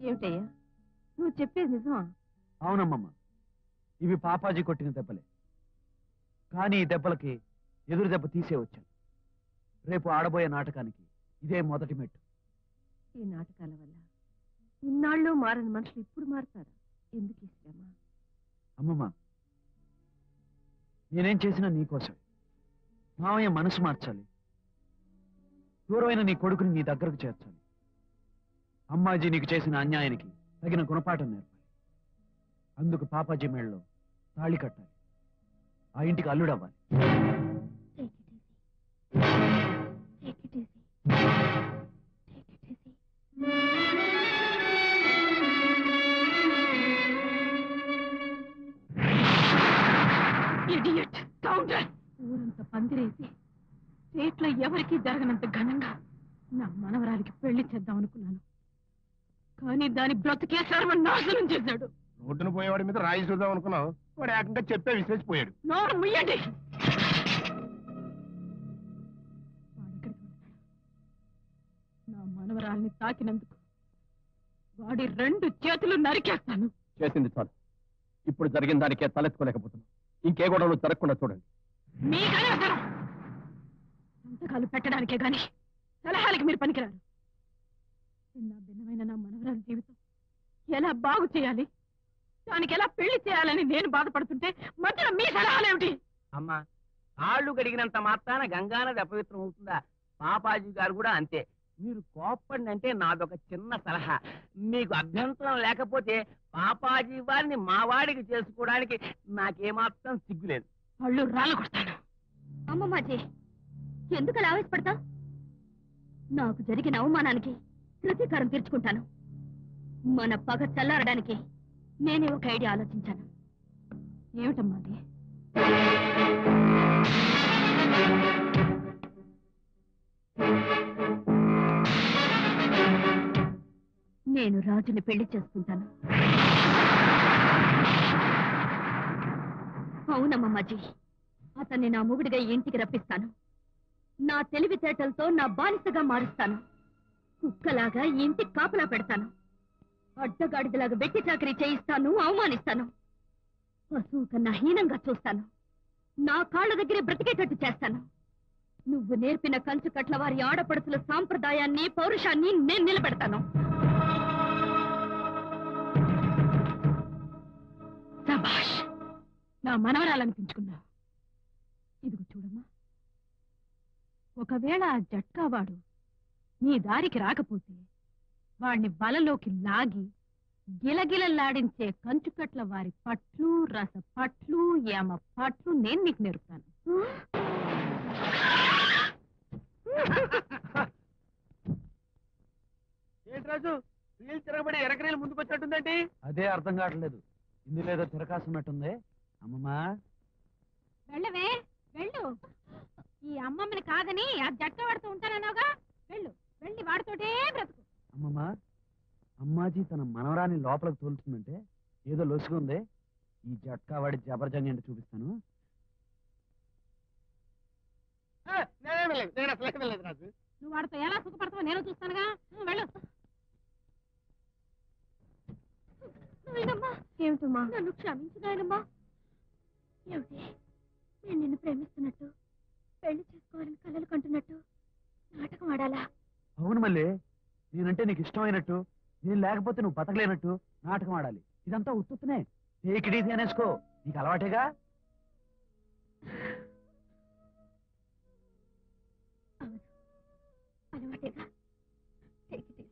ఏమిటయ్యా నువ్వు చెప్పేది నిజమా అవునమ్మమ్మ ఇవి పాపాజీ కొట్టిన దెబ్బలే కానీ ఈ దెబ్బలకి ఎదురు దెబ్బ తీసే వచ్చాను రేపు ఆడబోయే నాటకానికి ఇదే మొదటి మెట్టు ఈ నాటకాల వల్ల ఇన్నాళ్ళు మారని మనుషులు ఇప్పుడు మారుతారా ఎందుకు ఈ శ్రమ అమ్మమ్మ నేనేం చేసినా నీకోసం మావయ్య మనసు మార్చాలి దూరమైన నీ కొడుకుని నీ దగ్గరకు చేర్చాలి అమ్మాజీ నీకు చేసిన అన్యాయానికి తగిన గుణపాఠం నేర్పాలి అందుకు పాపాజీ మేళ్ళలో తాళి కట్టాలి ఆ ఇంటికి అల్లుడవ్వాలి Take it easy. Take it easy. Idiot counter ఊరంతా పందిరేసి స్టేట్లో ఎవరికీ జరగనంత ఘనంగా నా మనవరాలికి పెళ్లి చేద్దాం అనుకున్నాను కానీ దాని బ్రతికే సర్వనాశనం చేశాడు రోడ్డున పోయేవాడి మీద రాయి చూద్దాం అనుకున్నావు వాడు ఏకంగా చెప్పే విసిరేసిపోయాడు నోరు ముయ్యండి వాడెక్కడికి వెళ్తాడు? నా మనవరాల్ని తాకినందుకు వాడి రెండు చేతులు నరికేస్తాను చేసింది చాలు ఇప్పుడు జరిగిన దానికే తలెత్తుకోలేకపోతున్నాం ఇంకే గొడవలు జరగకుండా చూడండి మీకనే అవసరం సంతకాలు పెట్టడానికే గాని సలహాలకి మీరు పనికిరారు చిన్న భిన్నమైన నా మనవరాల జీవితం ఎలా బాగు చేయాలి దానికి ఎలా పెళ్లి చేయాలని నేను బాధపడుతుంటే మధ్యలో మీ సలహాలేమిటి అమ్మా కాళ్ళు గడిగినంత మాత్రాన గంగానది అపవిత్రం అవుతుందా పాపాజీ గారు కూడా అంతే మీరు కోప్పండి అంటే నాదొక చిన్న సలహా మీకు అభ్యంతరం లేకపోతే పాపాజీ వారిని మా వాడికి చేసుకోవడానికి నాకేమాత్రం సిగ్గులేదు వాళ్ళు రాళ్ళు కొడతాను అమ్మమ్మాజీ ఎందుకు అలా ఆవేశపడతా నాకు జరిగిన అవమానానికి ప్రతీకారం తీర్చుకుంటాను మన పగ చల్లారడానికి నేనే ఒక ఐడియా ఆలోచించాను ఏమిటమ్మా అది నేను రాజుని పెళ్లి చేసుకుంటాను అవునమ్మమ్మాజీ అతన్ని నా మొగుడిగా ఈ ఇంటికి రప్పిస్తాను నా తెలివితేటలతో నా బానిసగా మారుస్తాను కుక్కలాగా ఈ ఇంటికి కాపలా పెడతాను అడ్డగాడిదలాగా వెట్టి చాకరీ చేయిస్తాను అవమానిస్తాను పశువు కన్నా హీనంగా చూస్తాను నా కాళ్ళ దగ్గరే బ్రతికేటట్టు చేస్తాను నువ్వు నేర్పిన కంచు కట్ల వారి ఆడపడుచుల సాంప్రదాయాన్ని పౌరుషాన్ని నేను నిలబెడతాను సభాష్ నా మనవరాలనిపించుకున్నావు ఇదిగో చూడమ్మా ఒకవేళ ఆ జట్కా వాడు నీ దారికి రాకపోతే వాణ్ణి బలలోకి లాగి గిలగిలలాడించే కంచుకట్ల వారి పట్లు రస పట్లు యామ పట్లు నేను నీకు నేర్పుతాను ఏంటి రాజు వీళ్ళు తిరగబడి ఎరకరీలు ముందుకు వచ్చినట్టుందండి అదే అర్థం కావట్లేదు ఇందులో ఏదో తిరకాసినట్టుంది అమ్మమ్మా వెళ్ళవే వెళ్ళు ఈ అమ్మమ్మని కాదని ఆ జట్క వాడుతూ ఉంటానన్నావుగా వెళ్ళు వెళ్ళి వాడితోటే బ్రతుకు అమ్మమ్మా అమ్మాజీ తన మనవరాన్ని లోపలికి తోలుతుందంటే ఏదో లొసుగుంది ఈ జట్కా వాడి జబర్జంగ్ ఏంటో చూపిస్తాను నేనే వెళ్ళలేదు నేను అసలు వెళ్ళలేదు రాజు నువ్వు వాడితో ఎలా సుఖపడతావో నేను చూస్తానుగా నువ్వు వెళ్ళు నాయనమ్మా ఏమిటమ్మా నన్ను క్షమించు నాయనమ్మా ఏమిటి నేను నిన్ను ప్రేమిస్తున్నట్టు పెళ్లి చేసుకోవాలని కలలు కంటున్నట్టు నాటకం ఆడాలా అవును మళ్ళీ నేనంటే నీకు ఇష్టమైనట్టు నేను లేకపోతే నువ్వు బతకలేనట్టు నాటకం ఆడాలి ఇదంతా ఉత్తునే టేకిడీది అనేసుకో నీకు అలవాటేగా అవును అలవాటేగా Take it easy.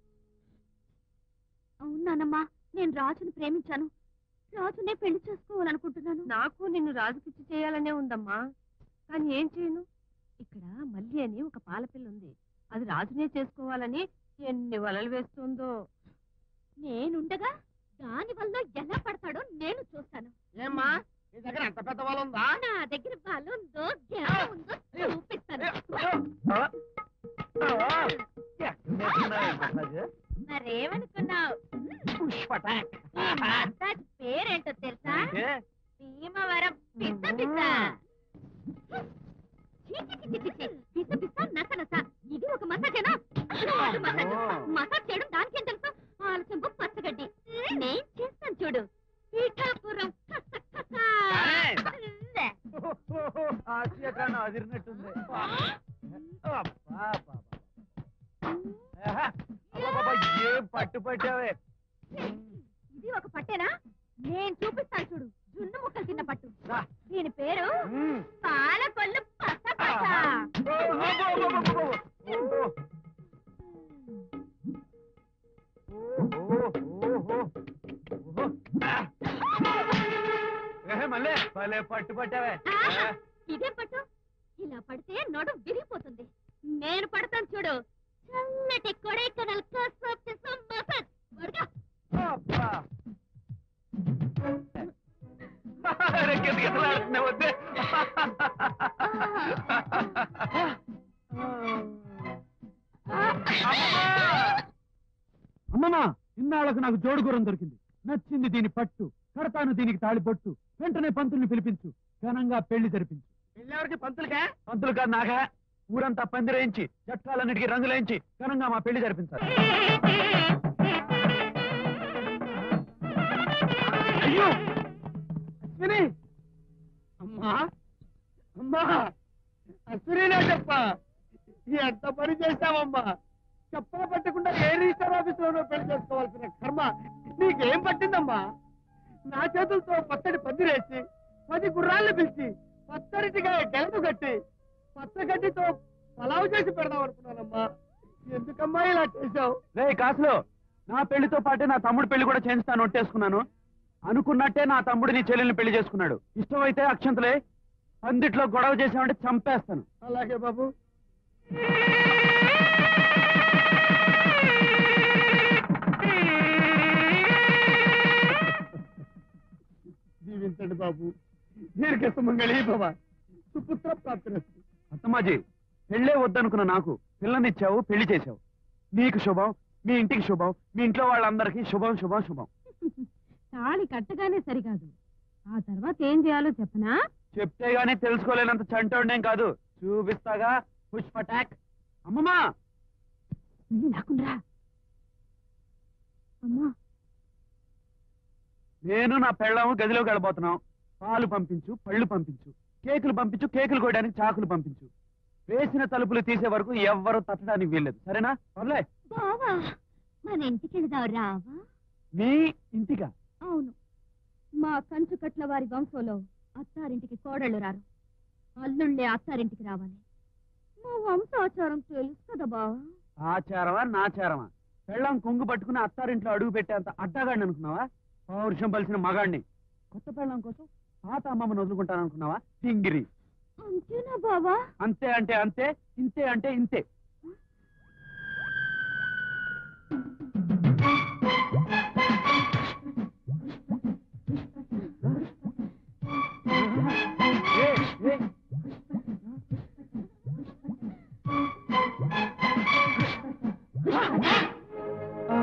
అవును నానమ్మా నేను రాజుని ప్రేమించాను రాజునే పెళ్లి చేసుకోవాలనుకుంటున్నాను నాకు నిన్ను రాజుకిచ్చి చేయాలనే ఉందమ్మా కానీ ఏం చేయను ఇక్కడ మల్లి అని ఒక పాలపిల్ల ఉంది అది రాజునే చేసుకోవాలని ఎన్ని వలలు వేస్తుందో నేనుండగా దాని వల్ల ఎలా పడతాడో నేను చూస్తాను ఏమ్మా నీ దగ్గర అంత పెద్ద వాళ్ళు ఉందా నా దగ్గర బలుందో జ్ఞానం ఉందో చూపిస్తాను మరేమనుకున్నావు ఈ మసాజ్ పేరేంటో తెలుసా భీమవరం పిస్స పిస్స ఛీ, ఛీ, ఛీ, ఛీ, ఛీ. పిస్స పిస్స నస నస ఇది ఒక మసాజేనా మసాజ్ మసాజ్ చేయడం దానికేం తెలుసు ఆలస్యం ఉంటుంది అబ్బా, అబ్బా, అబ్బా. ఆహా, అబ్బబ్బబ్బా, ఏం పట్టు పట్టావే ఇది ఒక పట్టేనా నేను చూపిస్తాను చూడు జున్ను ముక్కలు తిన్న పట్టు రా. దీని పేరు మ్మ్. పాలకొల్లు పట్ట పట్ట ఓ, అబ్బబ్బబ్బబ్బబ్బ. ఓహో. ఓహో, ఓహో, ఓహో. ఆ. ఏహే, మళ్ళీ భలే పట్టు పట్టావే ఆహా, ఇదే పట్టు ఇలా పడితే నడు విరిగిపోతుంది నేను పడతాను చూడు చల్లటి కొడైకెనాల్ కసాబ్టి మసాజ్ వడగా అబ్బా. అరే, కితకితలాడుతున్నాయి, వద్దే. అమ్మమ్మా ఇన్నాళ్లకు నాకు జోడుగురం దొరికింది నచ్చింది దీని పట్టు కడతాను దీనికి తాళిపొట్టు వెంటనే పంతుల్ని పిలిపించు ఘనంగా పెళ్లి జరిపించు పెళ్ళెవరికి పంతులుగా పంతులు కాదు నాగా ఊరంతా పందిరేయించి చట్టాలన్నిటికీ రంగులేయించి ఘనంగా మా పెళ్లి జరిపించాలి అయ్యో అశ్విని అమ్మా అమ్మా అశ్వినా చెప్ప ఎంత పని చేశావమ్మా చెప్పలు పట్టకుండా ఏ రిజిస్టర్ ఆఫీసులోనో పెళ్లి చేసుకోవాల్సిన కర్మ నీకేం పట్టిందమ్మా నా చేతులతో పచ్చడి పందిరేసి పది గుర్రాలను పిలిచి పచ్చడిగా గెలపు కట్టి పచ్చగడ్డితో పలావు చేసి పెడదాం అనుకున్నానమ్మా ఎందుకమ్మా ఇలా చేశావు రే కాసులు నా పెళ్లితో పాటే నా తమ్ముడు పెళ్లి కూడా చేయిస్తాను ఒట్టేసుకున్నాను అనుకున్నట్టే నా తమ్ముడు నీ చెల్లెల్ని పెళ్లి చేసుకున్నాడు ఇష్టమైతే అక్షంతలే పందిట్లో గొడవ చేసామంటే చంపేస్తాను అలాగే బాబు దీవించండి బాబు దీర్ఘ సుమంగళి భవ సుపుత్ర ప్రాప్తిరస్తు అత్తమ్మాజీ పెళ్ళే వద్దనుకున్న నాకు పిల్లనిచ్చావు పెళ్లి చేశావు నీకు శుభం మీ ఇంటికి శుభం మీ ఇంట్లో వాళ్ళందరికీ శుభం శుభం శుభం తాళి కట్టగానే సరికాదు ఆ తర్వాత ఏం చేయాలో చెప్పనా చెప్తే గానీ తెలుసుకోలేనంత చంటోడేం కాదు చూపిస్తాగా పుష్ప అటాక్ అమ్మమ్మా వెళ్ళి లాక్కుండ్రా అమ్మా నేను నా పెళ్ళాము గదిలోకి వెళ్ళబోతున్నాం పాలు పంపించు పళ్ళు పంపించు కేకులు పంపించు కేకులు కోయడానికి చాకులు పంపించు వేసిన తలుపులు తీసే వరకు ఎవ్వరూ తట్టడానికి వీల్లేదు సరేనా పర్లే బావా మన ఇంటికి వెళదాం రావా మీ ఇంటిగా అవును మా కంచు కట్ల వారి వంశంలో అత్తారింటికి కోడళ్ళు రారు అల్లుళ్ళే అత్తారింటికి రావాలి మా వంశాచారం తెలుసు కదా బావా ఆచారమా నాచారమా పెళ్ళం కొంగు పట్టుకుని అత్తారింట్లో అడుగు పెట్టేంత అడ్డగాడిని అనుకున్నావా పౌరుషం పలిసిన మగాడిని కొత్త పెళ్ళం కోసం పాత అమ్మమ్మని వదులుకుంటాను అనుకున్నావా సింగిరి అంతేనా బావా అంతే అంటే అంతే ఇంతే అంటే ఇంతే ఏ, ఏ. ఆ.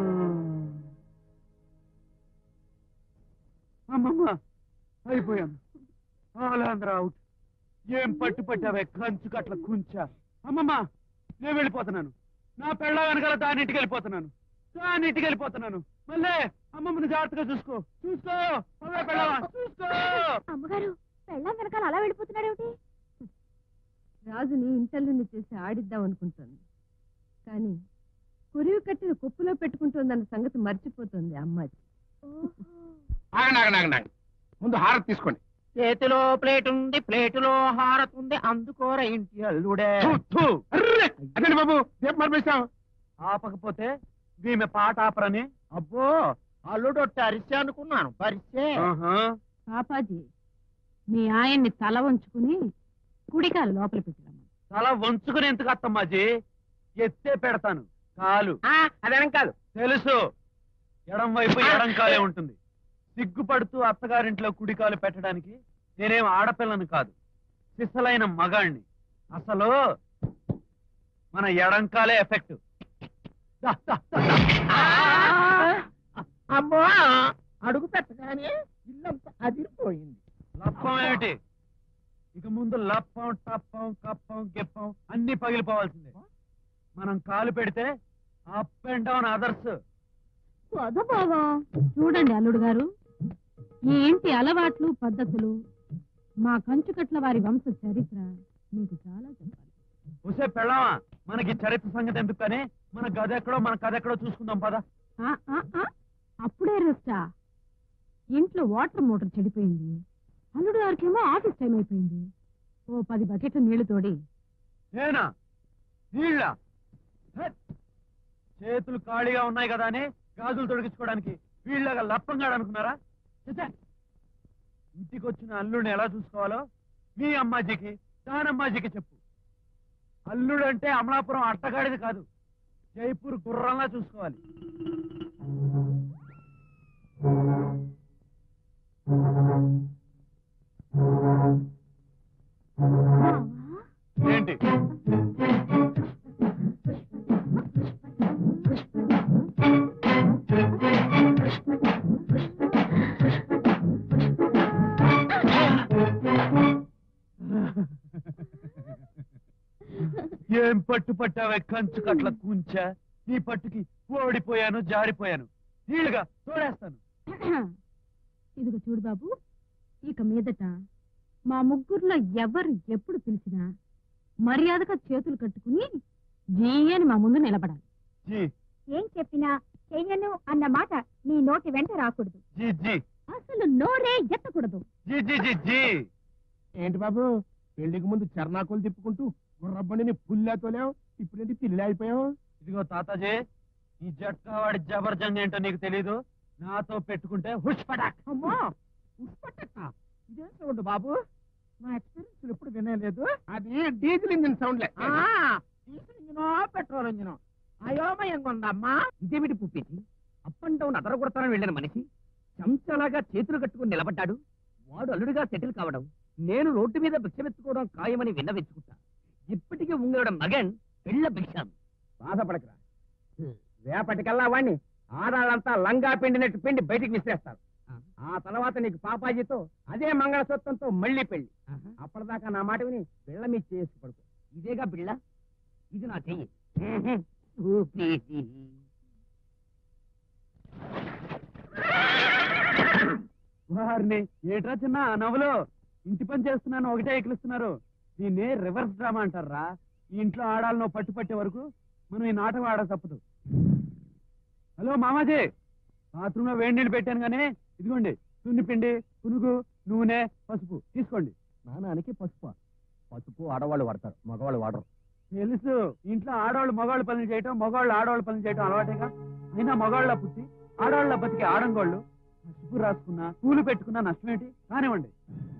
అమ్మమ్మ అయిపోయాను ఆలాంధ్ర అవుట్ ఏం పట్టు పట్టావే కంచు కట్ల కుంచా అమ్మమ్మ నేను వెళ్ళిపోతున్నాను నా పెళ్ళ వెనకాల దానింటికి వెళ్ళిపోతున్నాను దానింటికి వెళ్ళిపోతున్నాను మళ్ళీ అమ్మమ్మని జాగ్రత్తగా చూసుకో చూసుకో పదవే పెళ్ళావా, చూసుకో అమ్మగారు పెళ్ళాం వెనకాల అలా వెళ్ళిపోతున్నాడేమిటి రాజుని ఇంటల్లుని చేసి ఆడిద్దాం అనుకుంటోంది కానీ కురివి కట్టిన కుప్పులో పెట్టుకుంటోందన్న సంగతి మర్చిపోతుంది అమ్మాయి ఆగండి ఆగండి ఆగండి ఆగండి. ముందు హారతి తీసుకోండి చేతిలో ప్లేట్ ఉంది ప్లేటులో హారతి ఉంది అందుకోర ఇంటి అల్లుడే థు, థు. అర్రే! అదేంటి బాబు రేపు మర్పిస్తాం ఆపకపోతే వీమె పాట ఆపరని అబ్బో అల్లుడు అరిసే అనుకున్నాను పరిసే ఆహా. పాపాజీ మీ ఆయన్ని తల వంచుకుని కుడికాలు లోపల పెట్టిరమ్మ తల వంచుకుని ఎందుకు అత్తమ్మాజీ ఎత్తే పెడతాను కాలు అదేనం కాదు తెలుసు ఎడం వైపు ఎడం కాలే ఉంటుంది సిగ్గుపడుతూ అత్తగారింట్లో కుడికాలు పెట్టడానికి నేనేం ఆడపిల్లను కాదు సిసలైన మగాణ్ణి అసలు మన ఎడంకాలే ఎఫెక్ట్ దా, దా, దా, దా. అమ్మో అడుగు పెట్టగానే ఇల్లంతా అదిరిపోయింది లప్పం ఏమిటి ఇక ముందు లప్పం టప్పం కప్పం గిప్పం అన్ని పగిలిపోవాల్సిందే మనం కాలు పెడితే అప్ అండ్ డౌన్ అదర్స్ వద బావా చూడండి అల్లుడు గారు ఈ ఇంటి అలవాట్లు పద్ధతులు మా కంచుకట్ల వారి వంశ చరిత్ర మీకు చాలా చెప్పాలి వసే పెళ్ళామా మనకి చరిత్ర సంగతి ఎందుకు కానీ మన గది ఎక్కడో మన కథ ఎక్కడో చూసుకుందాం పదా ఆ, ఆ, ఆ, అప్పుడే రెస్టా ఇంట్లో వాటర్ మోటార్ చెడిపోయింది అల్లుడు గారికేమో ఆఫీస్ టైం అయిపోయింది ఓ పది బకెట్ల నీళ్లు తోడి నేనా నీళ్ళ హెత్. చేతులు ఖాళీగా ఉన్నాయి కదా అని గాజులు తొడిగించుకోవడానికి వీళ్ళగా లప్పంగా అనుకున్నారా ఛే, ఛే. ఇంటికి వచ్చిన అల్లుడిని ఎలా చూసుకోవాలో మీ అమ్మాజీకి దానమ్మాజీకి చెప్పు అల్లుడు అంటే అమలాపురం అట్టగాడిది కాదు జైపూర్ గుర్రంలా చూసుకోవాలి ఏంటి ఏం పట్టు పట్టావే కంచు కట్ల కూంచా నీ పట్టుకి ఓడిపోయాను జారిపోయాను నీళ్ళుగా తోడేస్తాను ఇదిగో చూడు బాబు ఇక మీదట మా ముగ్గురులో ఎవరు ఎప్పుడు పిలిచినా మర్యాదగా చేతులు కట్టుకుని జీ అని మా ముందు నిలబడాలి జీ ఏం చెప్పినా చెయ్యను అన్న మాట నీ నోటి వెంట రాకూడదు జీ జీ అసలు నోరే ఎత్తకూడదు జీ జీ జీ జీ ఏంటి బాబు పెళ్లికి ముందు చర్నాకులు తిప్పుకుంటూ గుర్రబండిని పుల్లాతోలేవు ఇప్పుడేంటి పిల్లి అయిపోయావు ఇదిగో తాతాజీ ఈ జట్కా వాడి జబర్జంగ్ ఏంటో నీకు తెలీదు నాతో పెట్టుకుంటే హుష్ పటాక్ అమ్మా ఉస్పట్టక్క ఇదేం సౌండ్ బాబు నా ఎక్స్పీరియన్స్ ఎప్పుడు వినలేదు అది డీజిల్ ఇంజిన్ సౌండ్లే డీజిల్ ఇంజినో పెట్రోల్ ఇంజినో అయోమయంగా ఉందమ్మా ఇదేమిటి పుప్పిటి అప్ అండ్ డౌన్ అదర కొడతానని వెళ్ళిన మనిషి చెంచలాగా చేతులు కట్టుకుని నిలబడ్డాడు వాడు అల్లుడిగా సెటిల్ కావడం నేను రోడ్డు మీద భిక్షమెత్తుకోవడం ఖాయమని విన్నవించుకుంటా ఇప్పటికీ ఉంగడం మగన్ పెళ్ళ భిక్షం బాధపడకరా రేపటికల్లా వాణ్ణి ఆడాళ్ళంతా లంగా పిండినట్టు పిండి బయటికి విసిరేస్తారు ఆ తర్వాత నీకు పాపాజీతో అదే మంగళసూత్రంతో మళ్ళీ పెళ్లి అప్పటిదాకా నా మాట విని బిళ్ళ మీద చేసి పడుకో ఇదేగా బిళ్ళ ఇది నా చెయ్యి వారిని ఏట్రా చిన్న ఆ నవ్వులు ఇంటి పని చేస్తున్నాను ఒకటే ఎక్కిలిస్తున్నారు దీన్ని రివర్స్ డ్రామా అంటారా ఈ ఇంట్లో ఆడాలను పట్టు పట్టే వరకు మనం ఈ నాటకం ఆడ తప్పదు హలో మామాజీ బాత్రూంలో వేడి నీళ్ళు పెట్టాను కానీ ఇదిగోండి పిండి పునుగు నూనె పసుపు తీసుకోండి స్నానానికి పసుపు పసుపు ఆడవాళ్ళు వాడతారు మగవాళ్ళు వాడరు తెలుసు ఇంట్లో ఆడవాళ్ళు మగవాళ్ళు పనులు చేయటం మగవాళ్ళు ఆడవాళ్ళు పనులు చేయటం అలవాటేగా అయినా మగవాళ్ళ పుట్టి ఆడవాళ్ళ బతికి ఆడంగోళ్ళు పసుపు రాసుకున్నా పూలు పెట్టుకున్నా నష్టమేంటి కానివ్వండి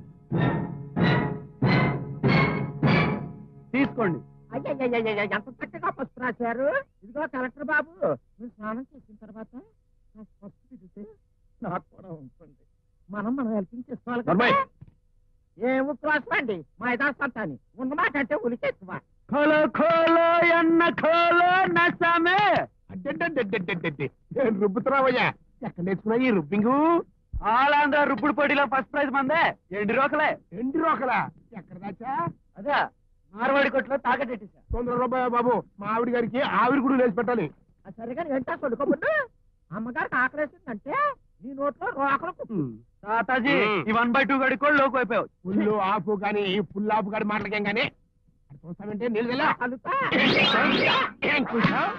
తీసుకోండి అయ్యయ్యయ్యయ్య, ఎంత చక్కగా పసుపు రాశారు ఇదిగో కలెక్టర్ బాబు మీరు స్నానం చేసిన తర్వాత కాస్త పసుపు తిరిగితే నాకు కూడా ఉంటుంది మనం మనం హెల్పింగ్ చేసుకోవాలి కదా నర్మయ్. ఏం ఉత్రాసం అండి మా ఇదాస్తాని ఉన్నమాట అంటే ఉలికెత్తువా ఖోలో ఖోలో ఎన్న ఖోలో నసమే అడ్డడ్డడ్డడ్డడ్డడ్డి. ఏం రుబ్బుతున్నావయ్యా ఎక్కడ నేర్చుకున్నా ఈ రుబ్బింగు ఆలాంధ్ర రుప్పుడు పోటీలో ఫస్ట్ ప్రైజ్ మందే ఎండి రోకలే ఎండి రోకలా ఎక్కడ దాచా అదే మార్వాడి కొట్లో తాకటెట్టేశా తొందర రూపాయ బాబు మా ఆవిడ గారికి ఆవిరి కూడా వేసి పెట్టాలి సరిగా ఏంటా కొడుకోబుడ్డు అమ్మగారికి ఆకలేసిందంటే నీ నోట్లో రోకలు కుట్టు. తాతాజీ మ్మ్. ఈ వన్ బై టూ గడి కూడా లోకి అయిపోయావు పుల్లు ఆపు గాని పుల్లు ఆపు గాని మాటలకేం గాని అది చూస్తామంటే నీళ్ళు వెళ్ళా అలుతా. ఏం చూసావ్?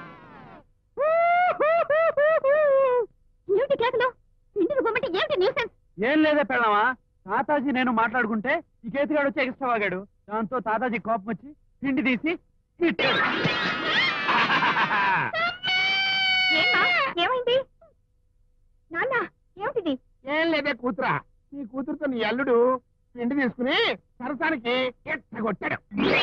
ఏమిటి కేకలు పిండి రుబ్బమంటే ఏమిటి న్యూసెన్స్ ఏం లేదే పెళ్ళమా తాతాజీ నేను మాట్లాడుకుంటే ఈ కేతిగాడు వచ్చి ఎక్స్ట్రా వాగాడు దాంతో తాతాజీ కోపం వచ్చి పిండి తీసి తిట్టాడు ఏమ్మా ఏమైంది నాన్న ఏమిటిది ఏం లేదే కూతురా నీ కూతురుతో నీ అల్లుడు పిండి తీసుకుని సరసానికి ఎట్టగొట్టాడు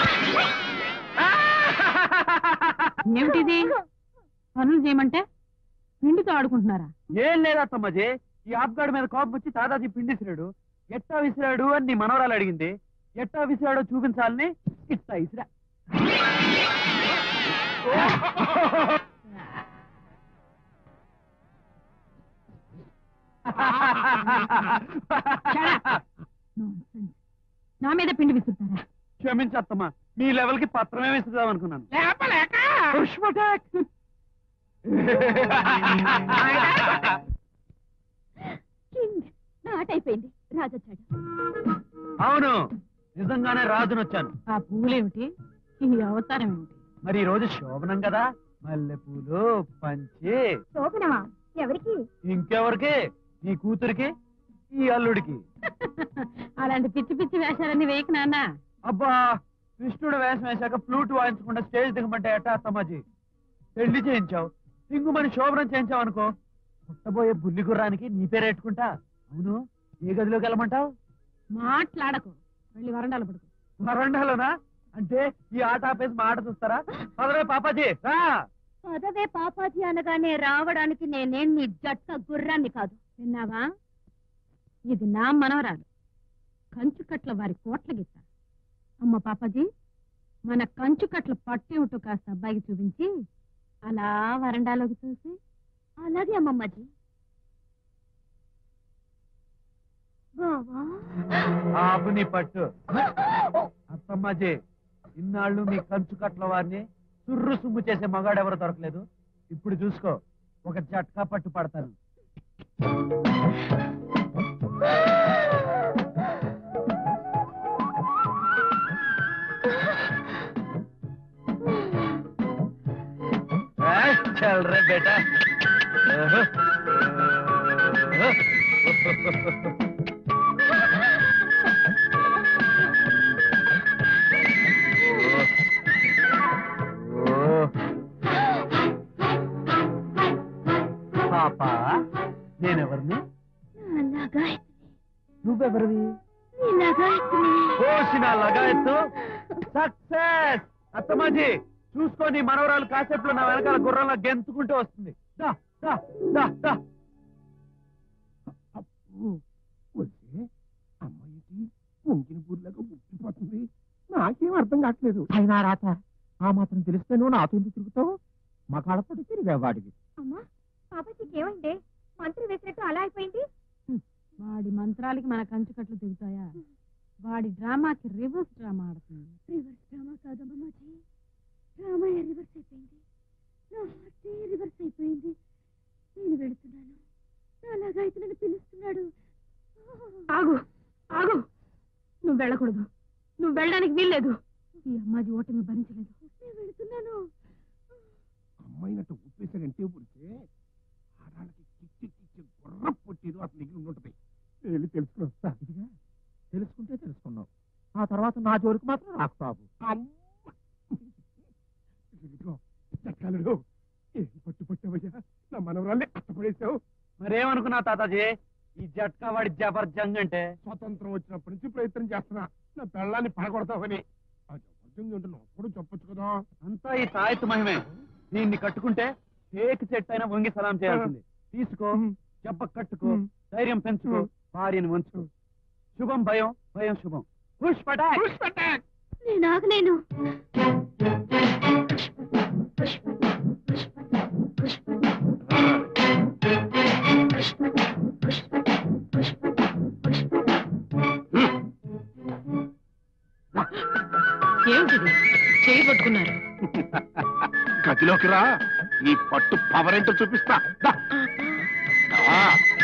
ఏమిటిది పనులు చేయమంటే పిండితో ఆడుకుంటున్నారా ఏం లేదా తమ్మజీ ఈ ఆప్గాడ్ మీద కోపం వచ్చి తాతాజీ పిండి విసిరాడు ఎట్టా విసిరాడు అని నీ మనవరాలు అడిగింది ఎట్టా విసిరాడో చూపించాలని ఇట్టా ఇసిరా Nonsense. నా మీద పిండి విసురుతారా క్షమించత్తమ్మా మీ లెవెల్ కి పత్రమే విసురుదాం అనుకున్నాను లేపలేక పుష్పటాక్ కింగ్ నాటైపోయింది రాజొచ్చాడు అవును నిజంగానే రాజుని వచ్చాను ఆ పువ్వులేమిటి ఈ అవతారం ఏమిటి మరి ఈ రోజు శోభనం కదా మల్లెపూలు పంచి శోభనమా ఎవరికి ఇంకెవరికి నీ కూతురికి ఈ అల్లుడికి అలాంటి పిచ్చి పిచ్చి వేషాలన్నీ వేయకు నాన్న అబ్బా కృష్ణుడు వేషం వేశాక ఫ్లూట్ వాయించకుండా స్టేజ్ దిగమంటే ఎట్టా అత్తమ్మాజీ పెళ్లి చేయించావు ఇంగుమని శోభనం చేయించావు అనుకో పుట్టబోయే బుల్లి గుర్రానికి నీ పేరు పెట్టుకుంటా అవును ఏ గదిలోకి వెళ్ళమంటావు మాట్లాడకు వెళ్ళి వరండాలు పడుకో వరండాలోనా అంటే ఈ ఆట ఆపేసి మా ఆట చూస్తారా పదవే పాపాజీ రా పదవే పాపాజీ అనగానే రావడానికి నేనేం నీ జట్ట గుర్రాన్ని కాదు విన్నావా ఇది నా మనవరాలు కంచుకట్ల వారి కోట్ల గీత అమ్మ పాపాజీ మన కంచుకట్ల పట్టేమిటో కాస్త అబ్బాయికి చూపించి అలా వరండాలోకి చూసి అలాగే అమ్మమ్మజీ బావా ఆపు నీ పట్టు అత్తమ్మాజీ ఇన్నాళ్ళు మీ కంచు కట్ల వారిని సుర్రు సుమ్ము చేసే మగాడెవరు దొరకలేదు ఇప్పుడు చూసుకో ఒక జట్కా పట్టు పడతాను ఏయ్, చల్ రే బేటా ఓహో. ఓహో. ఓ. పాపా నేనెవరిని అలాగా నువ్వెవరివి ఇలాగా కోసిన లగాయత్తు సక్సెస్ అత్తమాజీ చూసుకో నీ మనవరాలు కాసేపులో నా వెనకాల గుర్రంలో గెంతుకుంటూ వస్తుంది దా, దా, దా, దా. వస్తే అమ్మాయికి ఉంకిన పూర్లాగా ఉట్టిపోతుంది నాకేం అర్థం కావట్లేదు అయినా రాత ఆ మాత్రం తెలిస్తే నువ్వు నాతో ఎందుకు తిరుగుతావు మా కాడపడి తిరిగా వాడికి అమ్మా పాపాజీకి ఏమైంది మంత్రి వేసినట్టు అలా అయిపోయింది వాడి మంత్రాలకి మన కంచుకట్లు దిగుతాయా వాడి డ్రామాకి రివర్స్ డ్రామా ఆడుతుంది రివర్స్ డ్రామా కాదమ్మమ్మాజీ డ్రామాయే రివర్స్ అయిపోయింది నా హార్టే రివర్స్ అయిపోయింది నేను వెళుతున్నాను అలాగా అయితే నన్ను పిలుస్తున్నాడు ఆగు ఆగు నువ్వు వెళ్ళకూడదు నువ్వు వెళ్ళడానికి వీల్లేదు ఈ అమ్మాజీ ఓటమి భరించలేదు నేను వెళుతున్నాను అమ్మాయినట్టు ఉప్పేసాడంటే ఉడితే ఆడాళ్ళకి కిచ్చి కిచ్చి గుర్ర పొట్టేదో అసలు మిగిలి ఉంటుంది వెళ్ళి తెలుసుకుని వస్తా ఇదిగా తెలుసుకుంటే తెలుసుకున్నావు ఆ తర్వాత నా జోలికి మాత్రం రాకు బాబు ఇదిగో చట్టాలు ఏం పట్టు పట్టావయ్యా నా మనవరాల్ని అట్టపడేశావు మరేమనుకున్నా తాతాజీ ఈ జట్కా వాడి జబర్జంగ్ అంటే స్వతంత్రం వచ్చినప్పటి నుంచి ప్రయత్నం చేస్తున్నా నా పెళ్ళాన్ని పడగొడతావని ఆ జబర్జంగ్ ఏంటో నాకు కూడా చెప్పొచ్చు కదా అంతా ఈ తాయెత్తు మహిమే దీన్ని కట్టుకుంటే టేక్ చెట్టు అయినా వంగి సలాం చేయాల్సింది తీసుకో చెప్ప కట్టుకో ధైర్యం పెంచుకో భార్యను వంచుకో శుభం భయం భయం శుభం పుష్పటాక్ నేను ఆగలేను ఏమిటిది చేయి పట్టుకున్నారు గదిలోకి రా నీ పట్టు పవర్ ఏంటో చూపిస్తా దా. దా.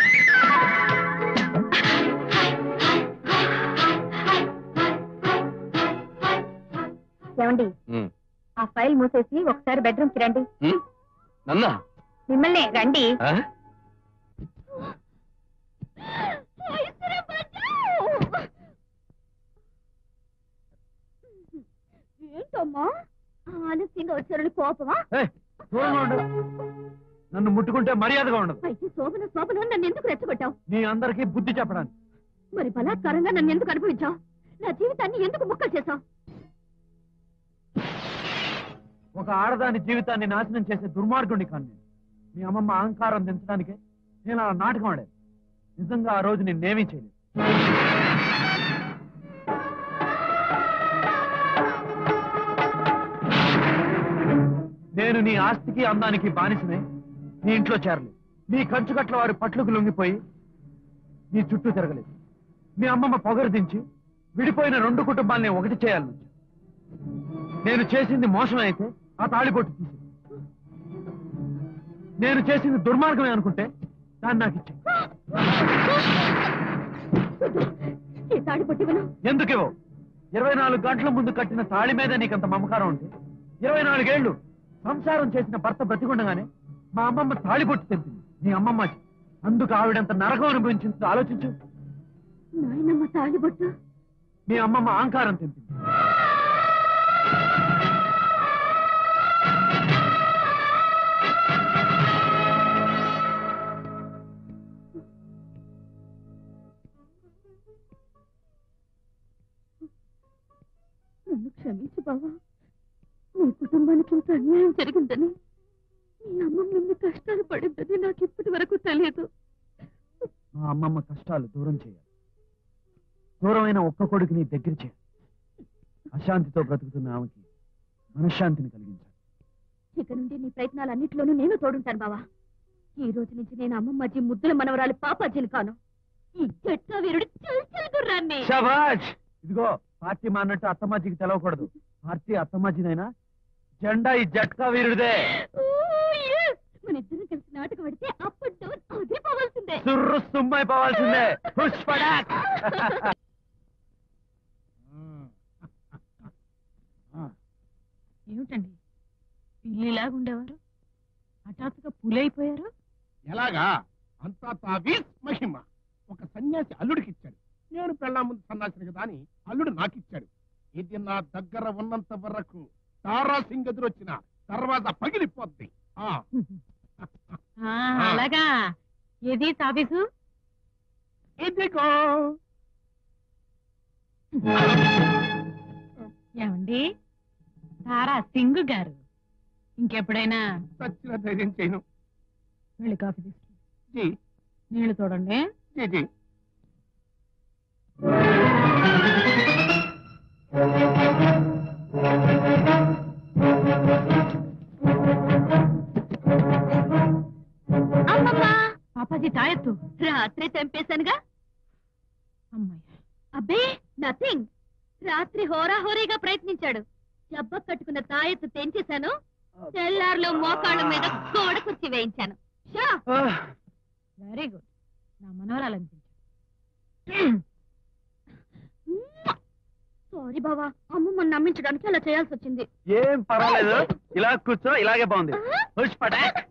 ఏమండి ఉమ్. ఆ ఫైల్ మూసేసి ఒకసారి బెడ్రూమ్ కి రండి ఉమ్? నన్నా మిమ్మల్ని రండి ఆ? ఏంటమ్మా ఆలస్యంగా వచ్చారని కోపమా ఏయ్, దూరంగా ఉండు నన్ను ముట్టుకుంటే మర్యాదగా ఉండదు అయితే శోభన శోభన నన్ను ఎందుకు రెచ్చగొట్టావు మీ అందరికీ బుద్ధి చెప్పడానికి మరి బలాత్కారంగా నన్ను ఎందుకు అనుభవించావు నా జీవితాన్ని ఎందుకు ముక్కలు చేశావు ఒక ఆడదాని జీవితాన్ని నాశనం చేసే దుర్మార్గుడిని కాను నేను మీ అమ్మమ్మ అహంకారం దించడానికే నేను అలా నాటకం ఆడాను నిజంగా ఆ రోజు నేనేమీ చేయలేదు నేను నీ ఆస్తికి అందానికి బానిసనే నీ ఇంట్లో చేరలేదు నీ కంచుకట్ల వారి పట్లకు లొంగిపోయి నీ చుట్టూ తిరగలేదు మీ అమ్మమ్మ పొగరు దించి విడిపోయిన రెండు కుటుంబాల్ని ఒకటి చేయాలని వచ్చా. నేను చేసింది మోసం అయితే ఆ తాళిబొట్టు తీసి నేను చేసింది దుర్మార్గమే అనుకుంటే దాన్ని నాకు ఇచ్చే ఈ తాడి పట్టివను ఎందుకేవో ఇరవై నాలుగు గంటల ముందు కట్టిన తాళి మీద నీకంత మమకారం ఉంటే ఇరవై నాలుగేళ్లు సంసారం చేసిన భర్త బ్రతికుండగానే మా అమ్మమ్మ తాళి పొట్టు తెంపింది నీ అమ్మమ్మకి అందుకు ఆవిడంత నరకం అనుభవించింది ఆలోచించు నాయనమ్మ తాళిబొట్టు మీ అమ్మమ్మ ఆంకారం తెంపింది నన్ను క్షమించు బావా నీ కుటుంబానికి ఇంత అన్యాయం జరిగిందని మీ అమ్మమ్మ ఇన్ని కష్టాలు పడిందని నాకు ఇప్పటి వరకు తెలియదు మా అమ్మమ్మ కష్టాలు దూరం చేయాలి దూరమైన ఒక్క కొడుకుని దగ్గర చేయాలి అశాంతితో బ్రతుకుతున్న ఆమెకి మనశ్శాంతిని కలిగించాలి ఇక నుండి నీ ప్రయత్నాలన్నింటిలోనూ నేను తోడుంటాను బావా ఈ రోజు నుంచి నేను అమ్మమ్మజీ ముద్దుల మనవరాలు పాపాజీని కాను ఈ జట్కా వీరుడి చల్చల్ గుర్రాన్ని శబాష్ ఇదిగో పార్టీ మాన్నట్టు అత్తమ్మాజీకి తెలవకూడదు పార్టీ అత్తమ్మాజీనైనా జెండా ఈ జట్కా వీరుడిదే ఓ, yes! మన ఇద్దరం కలిసి నాటకం ఆడితే అప్ అండ్ డౌన్ అదే పోవాల్సిందే సుర్రు సుమ్మైపోవాల్సిందే పుష్పడాక్ ఏమిటండి పిల్లిలాగా ఉండేవారు హఠాత్తుగా పులైపోయారు ఎలాగా అంతా తావీస్ మహిమ ఒక సన్యాసి అల్లుడికి ఇచ్చాడు నేను పెళ్ళా ముందు సన్యాసిని కదా అని అల్లుడు నాకిచ్చాడు ఇది నా దగ్గర ఉన్నంత వరకు తారా సింగ్ ఎదురొచ్చిన దర్వాజా పగిలిపోద్ది ఆ ఆ, అలాగా ఏది తాబీసు ఇదిగో ఏమండి తారా సింగ్ గారు ఇంకెప్పుడైనా సచ్చిన ధైర్యం చేయను వెళ్ళి కాఫీ తీసుకు జీ నీళ్లు చూడండి జీ జీ అమ్మమ్మ పాపాజీ తాయెత్తు రాత్రి తెంపేశానుగా అమ్మాయి అబ్బే నథింగ్ రాత్రి హోరాహోరీగా ప్రయత్నించాడు జబ్బ కట్టుకున్న తాయెత్తు తెంచేశాను తెల్లారులో మోకాళ్ళ మీద గోడ కుర్చీ వేయించాను షా వెరీ గుడ్ నా మనవరాలు అనిపించాడు సారీ బావా అమ్మమ్మని నమ్మించడానికి అలా చేయాల్సి వచ్చింది ఏం పర్వాలేదు ఇలా కూర్చో ఇలాగే బాగుంది పుష్పడాక్